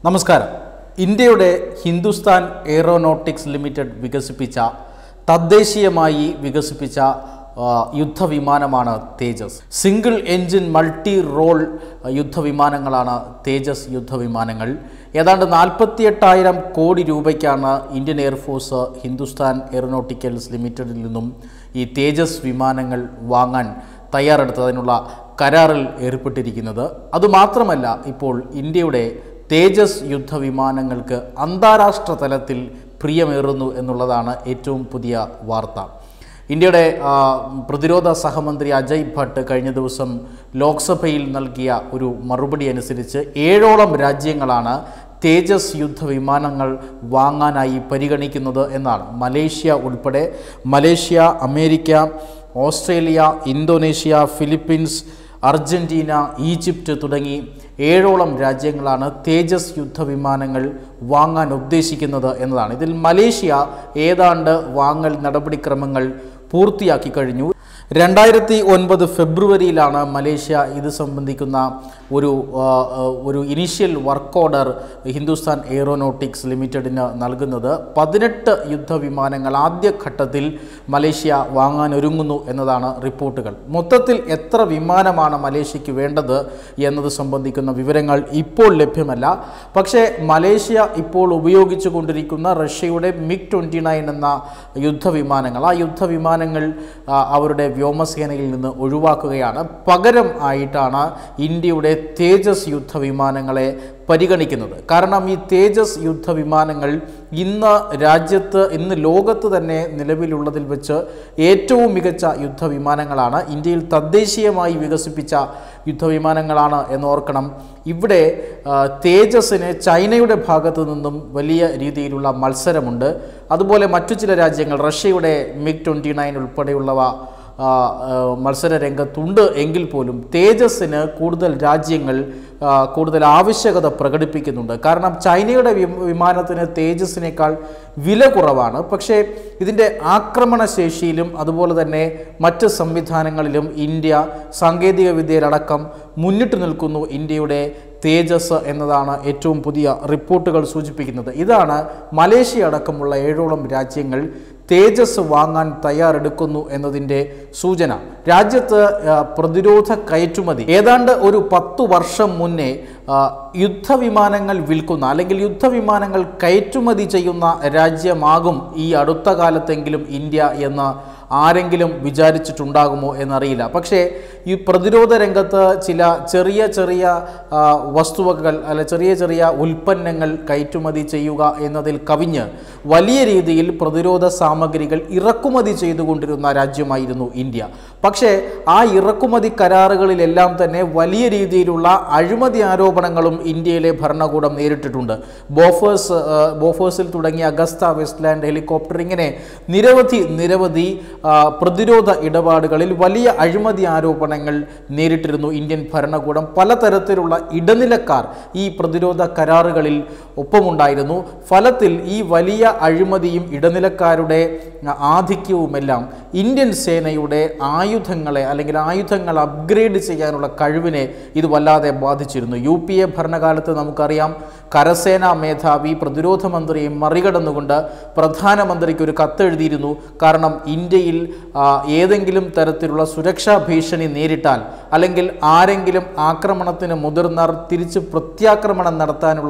നമസ്കാരം ഇന്ത്യയുടെ Hindustan aeronautics limited വികസിപ്പിച്ച തദ്ദേശീയമായി വികസിപ്പിച്ച ആ, യുദ്ധവിമാനമാണ് Tejas single engine multi role യുദ്ധവിമാനങ്ങളാണ് തേജസ് യുദ്ധവിമാനങ്ങൾ ഏതാണ്ട് നാൽപ്പത്തിയെട്ടായിരം കോടി രൂപയ്ക്കാണ് ഇന്ത്യൻ എയർഫോഴ്സ് ഹിന്ദുസ്ഥാൻ എയറോനോട്ടിക്കൽസ് ലിമിറ്റഡിൽ നിന്നും ഈ തേജസ് വിമാനങ്ങൾ വാങ്ങാൻ തയ്യാറെടുത്തതിനുള്ള കരാറിൽ ഏർപ്പെട്ടിരിക്കുന്നത് അതുമാത്രമല്ല ഇപ്പോൾ ഇന്ത്യയുടെ തേജസ് യുദ്ധവിമാനങ്ങൾക്ക് അന്താരാഷ്ട്ര തലത്തിൽ പ്രിയമേറുന്നു എന്നുള്ളതാണ് ഏറ്റവും പുതിയ വാർത്ത ഇന്ത്യയുടെ ആ, പ്രതിരോധ സഹമന്ത്രി അജയ് ഭട്ട് കഴിഞ്ഞ ദിവസം ലോക്സഭയിൽ നൽകിയ ഒരു മറുപടി അനുസരിച്ച് ഏഴോളം രാജ്യങ്ങളാണ് തേജസ് യുദ്ധവിമാനങ്ങൾ വാങ്ങാനായി പരിഗണിക്കുന്നത് എന്നാണ് മലേഷ്യ ഉൾപ്പെടെ Malaysia America Australia Indonesia Philippines Argentina Egypt തുടങ്ങി ഏഴോളം രാജ്യങ്ങളാണ് തേജസ് യുദ്ധവിമാനങ്ങൾ വാങ്ങാൻ ഉദ്ദേശിക്കുന്നത് എന്നതാണ് ഇതിൽ മലേഷ്യ ഏതാണ്ട് വാങ്ങൽ നടപടിക്രമങ്ങൾ പൂർത്തിയാക്കി കഴിഞ്ഞു രണ്ടായിരത്തി ഒൻപത് ഫെബ്രുവരിയിലാണ് മലേഷ്യ ഇത് സംബന്ധിക്കുന്ന ഒരു ആ, ആ, ഒരു initial work order Hindustan aeronautics ലിമിറ്റഡിന് നൽകുന്നത് പതിനെട്ട് യുദ്ധവിമാനങ്ങൾ ആദ്യഘട്ടത്തിൽ മലേഷ്യ വാങ്ങാൻ ഒരുങ്ങുന്നു എന്നതാണ് റിപ്പോർട്ടുകൾ മൊത്തത്തിൽ എത്ര വിമാനമാണ് മലേഷ്യയ്ക്ക് വേണ്ടത് എന്നത് സംബന്ധിക്കുന്ന വിവരങ്ങൾ ഇപ്പോൾ ലഭ്യമല്ല പക്ഷേ മലേഷ്യ ഇപ്പോൾ ഉപയോഗിച്ചു കൊണ്ടിരിക്കുന്ന റഷ്യയുടെ മിഗ് ട്വൻറ്റി നയൻ എന്ന യുദ്ധവിമാനങ്ങൾ ആ യുദ്ധവിമാനങ്ങൾ ആ, അവരുടെ വ്യോമസേനയിൽ നിന്ന് ഒഴിവാക്കുകയാണ് പകരം ആയിട്ടാണ് ഇന്ത്യയുടെ തേജസ് യുദ്ധവിമാനങ്ങളെ പരിഗണിക്കുന്നത് കാരണം ഈ തേജസ് യുദ്ധവിമാനങ്ങൾ ഇന്ന് രാജ്യത്ത് ഇന്ന് ലോകത്ത് തന്നെ നിലവിലുള്ളതിൽ വെച്ച് ഏറ്റവും മികച്ച യുദ്ധവിമാനങ്ങളാണ് ഇന്ത്യയിൽ തദ്ദേശീയമായി വികസിപ്പിച്ച യുദ്ധവിമാനങ്ങളാണ് എന്നോർക്കണം ഇവിടെ ആ, തേജസ്സിന് ചൈനയുടെ ഭാഗത്തു നിന്നും വലിയ രീതിയിലുള്ള മത്സരമുണ്ട് അതുപോലെ മറ്റു ചില രാജ്യങ്ങൾ റഷ്യയുടെ മിഗ് ട്വൻറ്റി നയൻ ഉൾപ്പെടെയുള്ളവ ആ, ആ, മത്സര രംഗത്തുണ്ട് എങ്കിൽ പോലും തേജസ്സിന് കൂടുതൽ രാജ്യങ്ങൾ ആ, കൂടുതൽ ആവശ്യകത പ്രകടിപ്പിക്കുന്നുണ്ട് കാരണം ചൈനയുടെ വി- വിമാനത്തിന് തേജസ്സിനേക്കാൾ വില കുറവാണ് പക്ഷേ ഇതിൻ്റെ ആക്രമണശേഷിയിലും അതുപോലെ തന്നെ മറ്റ് സംവിധാനങ്ങളിലും ഇന്ത്യ സാങ്കേതിക വിദ്യയിലടക്കം മുന്നിട്ട് നിൽക്കുന്നു ഇന്ത്യയുടെ തേജസ് എന്നതാണ് ഏറ്റവും പുതിയ റിപ്പോർട്ടുകൾ സൂചിപ്പിക്കുന്നത് ഇതാണ് മലേഷ്യ അടക്കമുള്ള ഏഴോളം രാജ്യങ്ങൾ തേജസ് വാങ്ങാൻ തയ്യാറെടുക്കുന്നു എന്നതിൻ്റെ സൂചന രാജ്യത്ത് ആ, പ്രതിരോധ കയറ്റുമതി ഏതാണ്ട് ഒരു പത്തു വർഷം മുന്നേ ആ, യുദ്ധവിമാനങ്ങൾ വിൽക്കുന്ന അല്ലെങ്കിൽ യുദ്ധവിമാനങ്ങൾ കയറ്റുമതി ചെയ്യുന്ന രാജ്യമാകും ഈ അടുത്ത കാലത്തെങ്കിലും ഇന്ത്യ എന്ന് ആരെങ്കിലും വിചാരിച്ചിട്ടുണ്ടാകുമോ എന്നറിയില്ല പക്ഷേ ഈ പ്രതിരോധ രംഗത്ത് ചില ചെറിയ ചെറിയ ആ, വസ്തുവകകൾ അല്ല ചെറിയ ചെറിയ ഉൽപ്പന്നങ്ങൾ കയറ്റുമതി ചെയ്യുക എന്നതിൽ കവിഞ്ഞ് വലിയ രീതിയിൽ പ്രതിരോധ സാമഗ്രികൾ ഇറക്കുമതി ചെയ്തുകൊണ്ടിരുന്ന രാജ്യമായിരുന്നു ഇന്ത്യ പക്ഷേ ആ ഇറക്കുമതി കരാറുകളിലെല്ലാം തന്നെ വലിയ രീതിയിലുള്ള അഴിമതി ആരോപണങ്ങളും ഇന്ത്യയിലെ ഭരണകൂടം നേരിട്ടിട്ടുണ്ട് ബോഫേഴ്സ് ആ, ബോഫേഴ്സിൽ തുടങ്ങിയ അഗസ്ത വെസ്റ്റ്ലാൻഡ് ഹെലികോപ്റ്റർ ഇങ്ങനെ നിരവധി നിരവധി ആ, പ്രതിരോധ ഇടപാടുകളിൽ വലിയ അഴിമതി ആരോപണങ്ങൾ നേരിട്ടിരുന്നു ഇന്ത്യൻ ഭരണകൂടം പലതരത്തിലുള്ള ഇടനിലക്കാർ ഈ പ്രതിരോധ കരാറുകളിൽ ഒപ്പമുണ്ടായിരുന്നു ഫലത്തിൽ ഈ വലിയ അഴിമതിയും ഇടനിലക്കാരുടെ ആ, ആധിക്യവുമെല്ലാം ഇന്ത്യൻ സേനയുടെ ആയുധങ്ങളെ അല്ലെങ്കിൽ ആയുധങ്ങൾ അപ്ഗ്രേഡ് ചെയ്യാനുള്ള കഴിവിനെ ഇത് വല്ലാതെ ബാധിച്ചിരുന്നു യു പി എ ഭരണകാലത്ത് നമുക്കറിയാം കരസേനാ മേധാവി പ്രതിരോധ മന്ത്രിയെ മറികടന്നുകൊണ്ട് പ്രധാനമന്ത്രിക്ക് ഒരു കത്തെഴുതിയിരുന്നു കാരണം ഇന്ത്യയിൽ ആ, ഏതെങ്കിലും തരത്തിലുള്ള സുരക്ഷാ ഭീഷണി നേരിട്ടാൽ അല്ലെങ്കിൽ ആരെങ്കിലും ആക്രമണത്തിന് മുതിർന്നവർ തിരിച്ച് പ്രത്യാക്രമണം നടത്താനുള്ള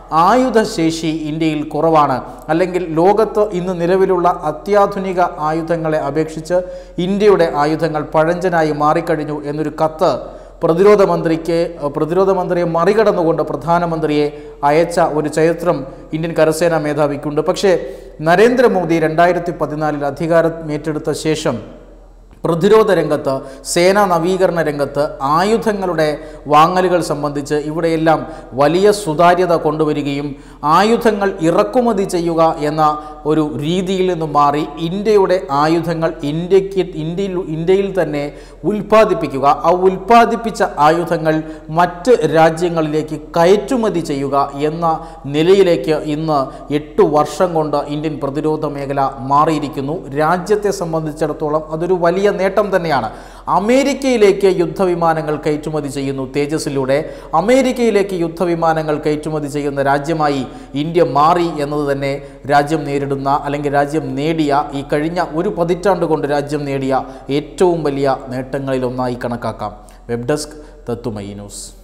ആയുധശേഷി ഇന്ത്യയിൽ കുറവാണ് അല്ലെങ്കിൽ ലോകത്ത് ഇന്ന് നിലവിലുള്ള അത്യാധുനിക ആയുധങ്ങളെ അപേക്ഷിച്ച് ഇന്ത്യയുടെ ആയുധങ്ങൾ പഴഞ്ചനായി മാറിക്കഴിഞ്ഞു എന്നൊരു കത്ത് പ്രതിരോധ മന്ത്രിക്ക് പ്രതിരോധ മന്ത്രിയെ മറികടന്നുകൊണ്ട് പ്രധാനമന്ത്രിയെ അയച്ച ഒരു ചരിത്രം ഇന്ത്യൻ കരസേനാ മേധാവിക്കുണ്ട് പക്ഷേ നരേന്ദ്രമോദി രണ്ടായിരത്തി പതിനാലിൽ അധികാരം ഏറ്റെടുത്ത ശേഷം പ്രതിരോധ രംഗത്ത് സേനാ നവീകരണ രംഗത്ത് ആയുധങ്ങളുടെ വാങ്ങലുകൾ സംബന്ധിച്ച് ഇവിടെയെല്ലാം വലിയ സുതാര്യത കൊണ്ടുവരികയും ആയുധങ്ങൾ ഇറക്കുമതി ചെയ്യുക എന്ന ഒരു രീതിയിൽ നിന്ന് മാറി ഇന്ത്യയുടെ ആയുധങ്ങൾ ഇന്ത്യക്ക് ഇന്ത്യയിൽ ഇന്ത്യയിൽ തന്നെ ഉൽപ്പാദിപ്പിക്കുക ആ ഉൽപ്പാദിപ്പിച്ച ആയുധങ്ങൾ മറ്റ് രാജ്യങ്ങളിലേക്ക് കയറ്റുമതി ചെയ്യുക എന്ന നിലയിലേക്ക് ഇന്ന് എട്ട് വർഷം കൊണ്ട് ഇന്ത്യൻ പ്രതിരോധ മേഖല മാറിയിരിക്കുന്നു രാജ്യത്തെ സംബന്ധിച്ചിടത്തോളം അതൊരു വലിയ നേട്ടം തന്നെയാണ് അമേരിക്കയിലേക്ക് യുദ്ധവിമാനങ്ങൾ കയറ്റുമതി ചെയ്യുന്നു തേജസിലൂടെ അമേരിക്കയിലേക്ക് യുദ്ധവിമാനങ്ങൾ കയറ്റുമതി ചെയ്യുന്ന രാജ്യമായി ഇന്ത്യ മാറി എന്നത് തന്നെ രാജ്യം നേരിടുന്ന അല്ലെങ്കിൽ രാജ്യം നേടിയ ഈ കഴിഞ്ഞ ഒരു പതിറ്റാണ്ട് കൊണ്ട് രാജ്യം നേടിയ ഏറ്റവും വലിയ നേട്ടങ്ങളിലൊന്നായി കണക്കാക്കാം വെബ് ഡെസ്ക് തത്തുമൈ ന്യൂസ്